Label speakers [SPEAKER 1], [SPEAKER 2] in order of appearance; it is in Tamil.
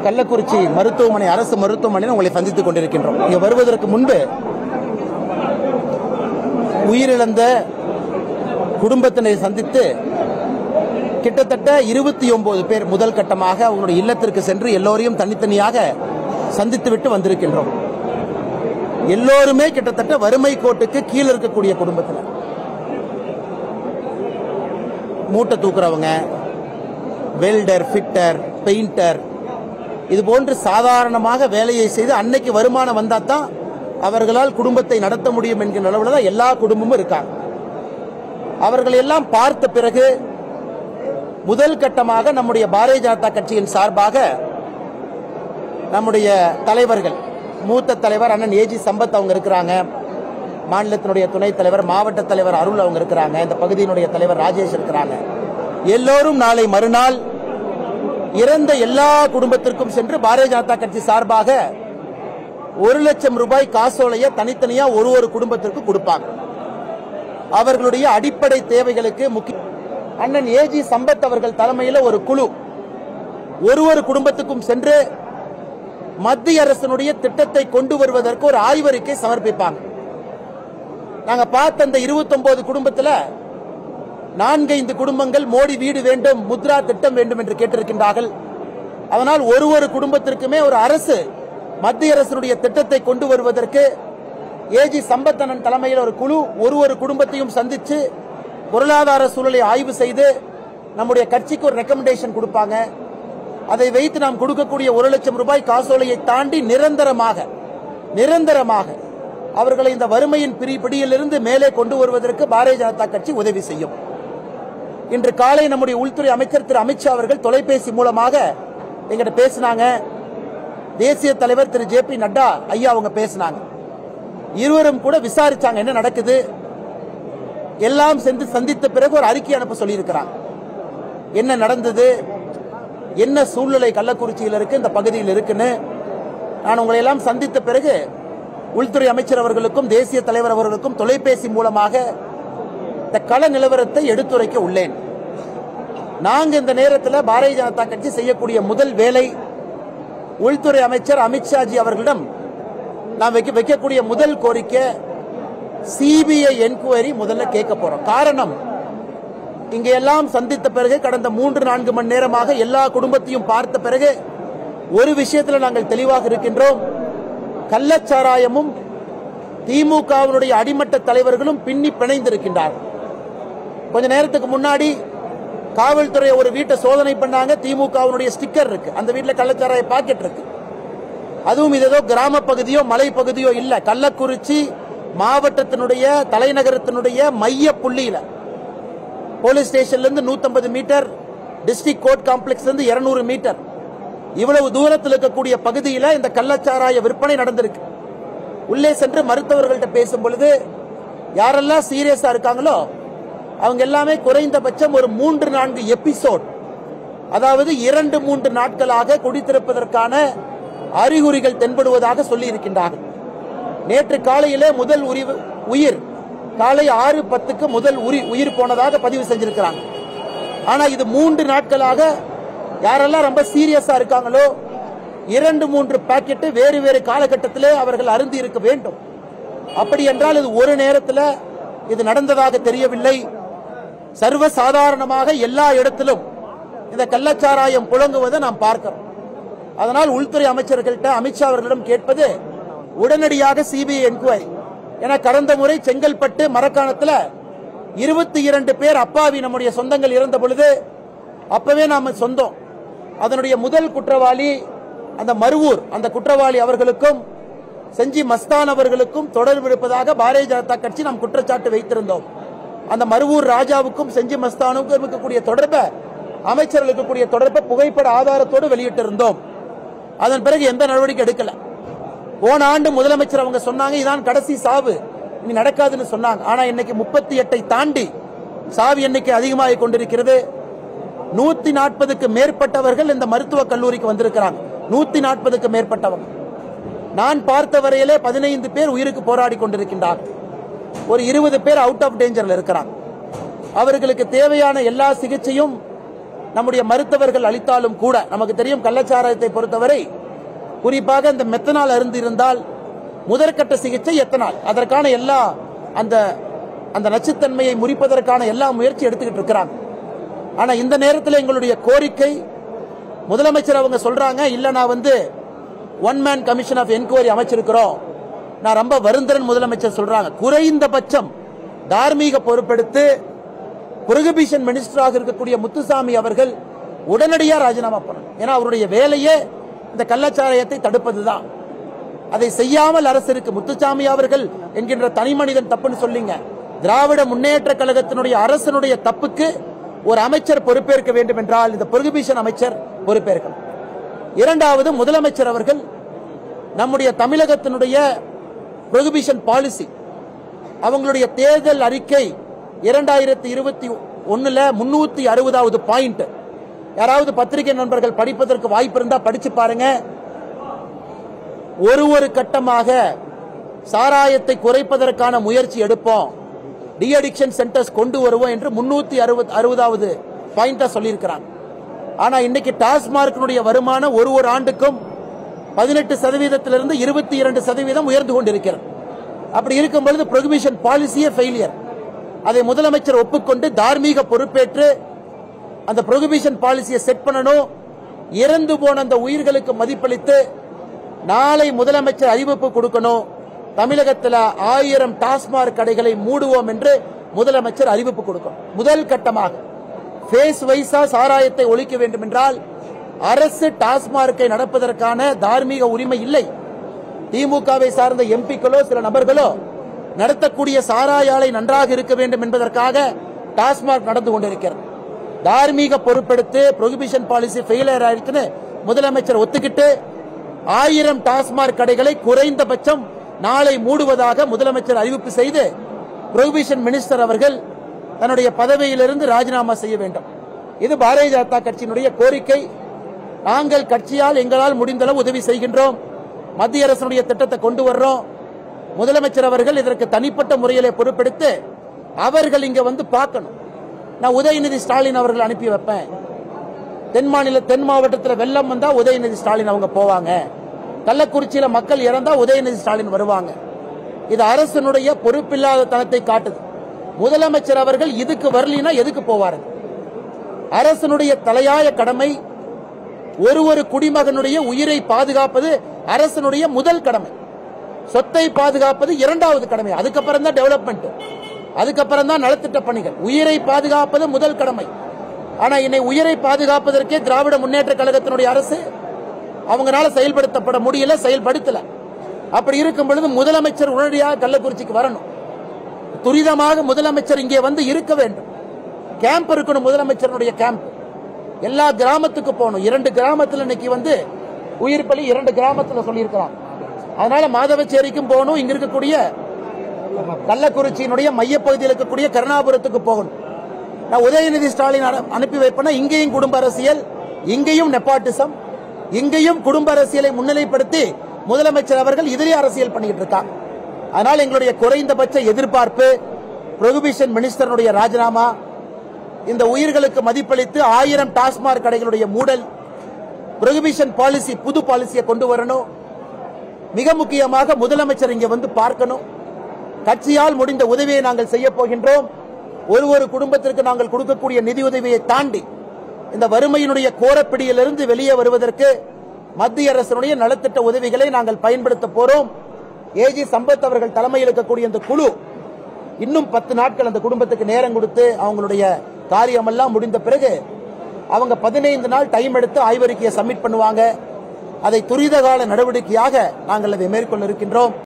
[SPEAKER 1] கள்ளக்குறிச்சி மருத்துவமனை அரசு மருத்துவமனையில் உங்களை சந்தித்துக் கொண்டிருக்கின்றோம் இங்க வருவதற்கு முன்பு உயிரிழந்த குடும்பத்தினை சந்தித்து கிட்டத்தட்ட இருபத்தி ஒன்பது பேர் முதல் கட்டமாக அவங்களுடைய இல்லத்திற்கு சென்று எல்லோரையும் தனித்தனியாக சந்தித்துவிட்டு வந்திருக்கின்றோம் எல்லோருமே கிட்டத்தட்ட வறுமை கோட்டுக்கு கீழே இருக்கக்கூடிய குடும்பத்தில் மூட்டை தூக்குறவங்க வெல்டர் ஃபிட்டர் பெயிண்டர் இது போன்று சாதாரணமாக வேலையை செய்து அன்னைக்கு வருமானம் வந்தா தான் அவர்களால் குடும்பத்தை நடத்த முடியும் என்கிற அளவில் தான் எல்லா குடும்பமும் இருக்காங்க அவர்கள் எல்லாம் பார்த்த பிறகு முதல் கட்டமாக நம்முடைய பாரதிய ஜனதா கட்சியின் சார்பாக நம்முடைய தலைவர்கள் மூத்த தலைவர் அண்ணன் ஏஜி சம்பத் அவங்க இருக்கிறாங்க மாநிலத்தினுடைய துணைத் தலைவர் மாவட்ட தலைவர் அருள் அவங்க இருக்கிறாங்க இந்த பகுதியினுடைய தலைவர் ராஜேஷ் இருக்கிறாங்க எல்லோரும் நாளை மறுநாள் இறந்த எல்லா குடும்பத்திற்கும் சென்று பாரதிய ஜனதா கட்சி சார்பாக ஒரு லட்சம் ரூபாய் காசோலைய தனித்தனியா ஒரு ஒரு குடும்பத்திற்கு கொடுப்பாங்க அவர்களுடைய அடிப்படை தேவைகளுக்கு முக்கிய அண்ணன் ஏஜி சம்பத் அவர்கள் தலைமையில் ஒரு குழு ஒரு ஒரு குடும்பத்துக்கும் சென்று மத்திய அரசினுடைய திட்டத்தை கொண்டு வருவதற்கு ஒரு ஆய்வறிக்கை சமர்ப்பிப்பாங்க நாங்க பார்த்த அந்த 29 குடும்பத்துல நான்கைந்து குடும்பங்கள் மோடி வீடு வேண்டும் முத்ரா திட்டம் வேண்டும் என்று கேட்டிருக்கின்றார்கள் அதனால் ஒரு ஒரு குடும்பத்திற்குமே ஒரு அரசு மத்திய அரசினுடைய திட்டத்தை கொண்டு வருவதற்கு ஏஜி சம்பத்தனன் தலைமையில் ஒரு குழு ஒரு ஒரு குடும்பத்தையும் சந்திச்சு பொருளாதார சூழலை ஆய்வு செய்து நம்முடைய கட்சிக்கு ஒரு ரெக்கமெண்டேஷன் கொடுப்பாங்க அதை வைத்து நாம் கொடுக்கக்கூடிய ஒரு லட்சம் ரூபாய் காசோலையை தாண்டி நிரந்தரமாக நிரந்தரமாக அவர்களை இந்த வறுமையின் பிரி பிடியிலிருந்து மேலே கொண்டு வருவதற்கு பாரதிய ஜனதா கட்சி உதவி செய்யும் இன்று காலை நம்முடைய உள்துறை அமைச்சர் திரு அமித்ஷா அவர்கள் தொலைபேசி மூலமாக எங்கிட்ட பேசினாங்க தேசிய தலைவர் திரு ஜே பி நட்டா ஐயா அவங்க பேசினாங்க இருவரும் கூட விசாரிச்சாங்க என்ன நடக்குது எல்லாம் சென்று சந்தித்த பிறகு ஒரு அறிக்கை அனுப்ப சொல்லியிருக்கிறாங்க என்ன நடந்தது என்ன சூழ்நிலை கள்ளக்குறிச்சியில் இருக்கு இந்த பகுதியில் இருக்குன்னு நான் உங்களை எல்லாம் சந்தித்த பிறகு உள்துறை அமைச்சர் அவர்களுக்கும் தேசிய தலைவர் அவர்களுக்கும் தொலைபேசி மூலமாக இந்த கள நிலவரத்தை எடுத்துரைக்க உள்ளேன் நாங்க இந்த நேரத்தில் பாரதிய ஜனதா கட்சி செய்யக்கூடிய முதல் வேலை உள்துறை அமைச்சர் அமித்ஷாஜி அவர்களிடம் நாம் வைக்க வைக்கக்கூடிய முதல் கோரிக்கை சிபிஐ என்கொயரி முதல்ல கேட்க போறோம் காரணம் இங்க எல்லாம் சந்தித்த பிறகு கடந்த மூன்று நான்கு மணி நேரமாக எல்லா குடும்பத்தையும் பார்த்த பிறகு ஒரு விஷயத்தில் நாங்கள் தெளிவாக இருக்கின்றோம் கள்ளச்சாராயமும் திமுகவினுடைய அடிமட்ட தலைவர்களும் பின்னி பிணைந்திருக்கின்றார்கள் கொஞ்ச நேரத்துக்கு முன்னாடி காவல்துறை ஒரு வீட்டை சோதனை பண்ணாங்க திமுகவினுடைய ஸ்டிக்கர் இருக்கு அந்த வீட்டுல கள்ளச்சாராய பாக்கெட் இருக்கு அதுவும் இது ஏதோ கிராம பகுதியோ மலை பகுதியோ இல்ல கள்ளக்குறிச்சி மாவட்டத்தினுடைய தலைநகரத்தினுடைய மைய புள்ளியில போலீஸ் ஸ்டேஷன்ல இருந்து 150 மீட்டர் டிஸ்ட்ரிக்ட் கோர்ட் காம்ப்ளெக்ஸ்ல இருந்து 200 மீட்டர் இவ்வளவு தூரத்தில் இருக்கக்கூடிய பகுதியில இந்த கள்ளச்சாராய விற்பனை நடந்திருக்கு உள்ளே சென்று மருத்துவர்கள்ட்ட பேசும் பொழுது யாரெல்லாம் சீரியஸா இருக்காங்களோ அவங்க எல்லாமே குறைந்தபட்சம் ஒரு மூன்று நான்கு எபிசோட் அதாவது இரண்டு மூன்று நாட்களாக குடித்திருப்பதற்கான அறிகுறிகள் தென்படுவதாக சொல்லி இருக்கின்றார்கள் நேற்று காலையிலே முதல் உரிவு உயிர் காலை ஆறு பத்துக்கு முதல் உரி உயிர் போனதாக பதிவு செஞ்சிருக்கிறாங்க ஆனா இது மூன்று நாட்களாக யாரெல்லாம் ரொம்ப சீரியஸா இருக்காங்களோ இரண்டு மூன்று பாக்கெட்டு வேறு வேறு காலகட்டத்திலே அவர்கள் அருந்தி இருக்க வேண்டும் அப்படி என்றால் இது ஒரு நேரத்தில் இது நடந்ததாக தெரியவில்லை சர்வ சாதாரணமாக எல்லா இடத்திலும் இந்த கள்ளச்சாராயம் புழங்குவதை நாம் பார்க்கிறோம் அதனால் உள்துறை அமைச்சர்கள்ட்ட அமித்ஷா அவர்களிடம் கேட்பது உடனடியாக சிபிஐ என்கொயரி என கடந்த முறை செங்கல்பட்டு மரக்காணத்துல இருபத்தி இரண்டு பேர் அப்பாவி நம்முடைய சொந்தங்கள் இறந்த பொழுது அப்பவே நாம சொந்தம் அதனுடைய முதல் குற்றவாளி அந்த மருவூர் அந்த குற்றவாளி அவர்களுக்கும் செஞ்சி மஸ்தான் அவர்களுக்கும் தொடர்பு இருப்பதாக பாரதிய ஜனதா கட்சி நாம் குற்றச்சாட்டு வைத்திருந்தோம் அந்த மருவூர் ராஜாவுக்கும் செஞ்சி மஸ்தானுக்கும் இருக்கக்கூடிய தொடர்பை அமைச்சர்கள் இருக்கக்கூடிய தொடர்பை புகைப்பட ஆதாரத்தோடு வெளியிட்டிருந்தோம் அதன் பிறகு எந்த நடவடிக்கை எடுக்கல போன ஆண்டு முதலமைச்சர் அவங்க சொன்னாங்க இதான் கடைசி சாவு இனி நடக்காதுன்னு சொன்னாங்க ஆனா இன்னைக்கு முப்பத்தி எட்டை தாண்டி சாவு எண்ணிக்கை அதிகமாகி கொண்டிருக்கிறது நூத்தி நாற்பதுக்கு மேற்பட்டவர்கள் இந்த மருத்துவக் கல்லூரிக்கு வந்திருக்கிறாங்க நூத்தி நாற்பதுக்கு மேற்பட்டவங்க நான் பார்த்த வரையிலே பதினைந்து பேர் உயிருக்கு போராடி கொண்டிருக்கின்றார்கள் ஒரு இருபது பேர் அவுட் ஆஃப் டேஞ்சர்ல இருக்கிறாங்க அவர்களுக்கு தேவையான எல்லா சிகிச்சையும் நம்முடைய மருத்துவர்கள் அளித்தாலும் கூட நமக்கு தெரியும் கள்ளச்சாராயத்தை பொறுத்தவரை குறிப்பாக இந்த மெத்தனால் அருந்திருந்தால் முதற்கட்ட சிகிச்சை எத்தனால் அதற்கான எல்லா அந்த அந்த நச்சுத்தன்மையை முறிப்பதற்கான எல்லா முயற்சி எடுத்துக்கிட்டு இருக்கிறாங்க ஆனா இந்த நேரத்தில் எங்களுடைய கோரிக்கை முதலமைச்சர் அவங்க சொல்றாங்க இல்ல நான் வந்து one man commission of enquiry அமைச்சிருக்கிறோம் நான் ரொம்ப வருந்தரன் முதலமைச்சர் சொல்றாங்க குறைந்தபட்சம் தார்மீக பொறுப்பெடுத்து புரொகிபிஷன் மினிஸ்டராக இருக்கக்கூடிய முத்துசாமி அவர்கள் உடனடியாக ராஜினாமா பண்ணணும் ஏன்னா அவருடைய வேலையே இந்த கள்ளச்சாராயத்தை தடுப்பதுதான் அதை செய்யாமல் அரசு இருக்கு முத்துசாமி அவர்கள் என்கின்ற தனி மனிதன் தப்புன்னு சொல்லிங்க திராவிட முன்னேற்ற கழகத்தினுடைய அரசனுடைய தப்புக்கு ஒரு அமைச்சர் பொறுப்பேற்க வேண்டும் என்றால் இந்த புரொகிபிஷன் அமைச்சர் பொறுப்பேற்கணும் இரண்டாவது முதலமைச்சர் அவர்கள் நம்முடைய தமிழகத்தினுடைய புரொகிபிஷன் பாலிசி அவங்களுடைய தேர்தல் அறிக்கை இரண்டாயிரத்தி இருபத்தி ஒண்ணுல முன்னூத்தி அறுபதாவது பாயிண்ட் யாராவது பத்திரிகை நண்பர்கள் படிப்பதற்கு வாய்ப்பு இருந்தா படிச்சு பாருங்க ஒரு ஒரு கட்டமாக சாராயத்தை குறைப்பதற்கான முயற்சி எடுப்போம் டி அடிக்ஷன் சென்டர்ஸ் கொண்டு வருவோம் என்று முன்னூத்தி அறுபது அறுபதாவது பாயிண்டா சொல்லியிருக்கிறாங்க ஆனா இன்னைக்கு டாஸ்மார்க்கினுடைய வருமானம் ஒரு ஒரு ஆண்டுக்கும் பதினெட்டு சதவீதத்திலிருந்து இருபத்தி இரண்டு சதவீதம் உயர்ந்து கொண்டிருக்கிறது அப்படி இருக்கும் பொழுது ப்ரொகிபிஷன் பாலிசியே ஃபெயிலியர் அதை முதலமைச்சர் ஒப்புக்கொண்டு தார்மீக பொறுப்பேற்று அந்த ப்ரொகிபிஷன் பாலிசியை செட் பண்ணணும் இறந்து போன அந்த உயிர்களுக்கு மதிப்பளித்து நாளை முதலமைச்சர் அறிவிப்பு கொடுக்கணும் தமிழகத்தில் ஆயிரம் டாஸ்மாக் கடைகளை மூடுவோம் என்று முதலமைச்சர் அறிவிப்பு கொடுக்கணும் முதல் கட்டமாக பேஸ் வைஸா சாராயத்தை ஒழிக்க வேண்டும் என்றால் அரசு டாஸ்மார்க்கை நடப்பதற்கான தார்மீக உரிமை இல்லை திமுகவை சார்ந்த எம்பிக்களோ சில நபர்களோ நடத்தக்கூடிய சாராய ஆலை நன்றாக இருக்க வேண்டும் என்பதற்காக டாஸ்மாக் நடந்து கொண்டிருக்கிறது தார்மீக பொறுப்பெடுத்து ப்ரொகிபிஷன் பாலிசி ஃபெயிலியர் ஆயிருக்குன்னு முதலமைச்சர் ஒத்துக்கிட்டு ஆயிரம் டாஸ்மாக் கடைகளை குறைந்தபட்சம் நாளை மூடுவதாக முதலமைச்சர் அறிவிப்பு செய்து ப்ரொகிபிஷன் மினிஸ்டர் அவர்கள் தன்னுடைய பதவியிலிருந்து ராஜினாமா செய்ய வேண்டும் இது பாரதிய ஜனதா கட்சியினுடைய கோரிக்கை நாங்கள் கட்சியால் எங்களால் முடிந்தளவு உதவி செய்கின்றோம் மத்திய அரசுடைய திட்டத்தை கொண்டு வர்றோம் முதலமைச்சர் அவர்கள் இதற்கு தனிப்பட்ட முறையிலே பொறுப்பெடுத்து அவர்கள் இங்க வந்து பார்க்கணும் நான் உதயநிதி ஸ்டாலின் அவர்கள் அனுப்பி வைப்பேன் தென் மாநில தென் மாவட்டத்தில் வெள்ளம் வந்தா உதயநிதி ஸ்டாலின் அவங்க போவாங்க கள்ளக்குறிச்சியில மக்கள் இறந்தா உதயநிதி ஸ்டாலின் வருவாங்க இது அரசனுடைய பொறுப்பில்லாத தனத்தை காட்டுது முதலமைச்சர் அவர்கள் இதுக்கு வரலினா எதுக்கு போவாரு அரசனுடைய தலையாய கடமை ஒரு ஒரு குடிமகனுடைய உயிரை பாதுகாப்பது அரசனுடைய முதல் கடமை சொத்தை பாதுகாப்பது இரண்டாவது கடமை அதுக்கப்புறம் தான் டெவலப்மெண்ட் அதுக்கப்புறம் தான் நலத்திட்ட பணிகள் உயிரை பாதுகாப்பது முதல் கடமை ஆனா இன்னை உயிரை பாதுகாப்பதற்கே திராவிட முன்னேற்ற கழகத்தினுடைய அரசு அவங்களால செயல்படுத்தப்பட முடியல செயல்படுத்தல அப்படி இருக்கும் பொழுது முதலமைச்சர் உடனடியாக கள்ளக்குறிச்சிக்கு வரணும் துரிதமாக முதலமைச்சர் இங்கே வந்து இருக்க வேண்டும் கேம்ப் இருக்கணும் முதலமைச்சருடைய கேம்ப் எல்லா கிராமத்துக்கு போகணும் இரண்டு கிராமத்துல இன்னைக்கு வந்து உயிர் பலி இரண்டு கிராமத்துல சொல்லியிருக்கிறான் அதனால மாதவச்சேரிக்கும் போகணும் இங்க இருக்கக்கூடிய கள்ளக்குறிச்சியினுடைய மையப்பகுதியில் இருக்கக்கூடிய கருணாபுரத்துக்கு போகணும் நான் உதயநிதி ஸ்டாலின் அனு- அனுப்பி வைப்பேன்னா இங்கேயும் குடும்ப அரசியல் இங்கேயும் நெப்பாட்டிசம் இங்கேயும் குடும்ப அரசியலை முன்னிலைப்படுத்தி முதலமைச்சர் அவர்கள் இதிலே அரசியல் பண்ணிக்கிட்டு இருக்காங்க அதனால் எங்களுடைய குறைந்தபட்ச எதிர்பார்ப்பு ப்ரொகிபிஷன் மினிஸ்டருடைய ராஜினாமா இந்த உயிர்களுக்கு மதிப்பளித்து ஆயிரம் டாஸ்மாக் கடைகளுடைய மூடல் ப்ரொகிபிஷன் பாலிசி புது பாலிசியை கொண்டு வரணும் மிக முக்கியமாக முதலமைச்சர் இங்க வந்து பார்க்கணும் கட்சியால் முடிந்த உதவியை நாங்கள் செய்ய போகின்றோம் ஒரு ஒரு குடும்பத்திற்கு நாங்கள் கொடுக்கக்கூடிய நிதி உதவியை தாண்டி இந்த வறுமையினுடைய கோரப்பிடியிலிருந்து வெளியே வருவதற்கு மத்திய அரசினுடைய நலத்திட்ட உதவிகளை நாங்கள் பயன்படுத்த போறோம் ஏஜி சம்பத் அவர்கள் தலைமையில் இருக்கக்கூடிய இந்த குழு இன்னும் பத்து நாட்கள் அந்த குடும்பத்துக்கு நேரம் கொடுத்து அவங்களுடைய காரியமெல்லாம் முடிந்த பிறகு அவங்க பதினைந்து நாள் டைம் எடுத்து ஆய்வறிக்கையை சப்மிட் பண்ணுவாங்க அதை துரித கால நடவடிக்கையாக நாங்கள் அதை மேற்கொள்ள இருக்கின்றோம்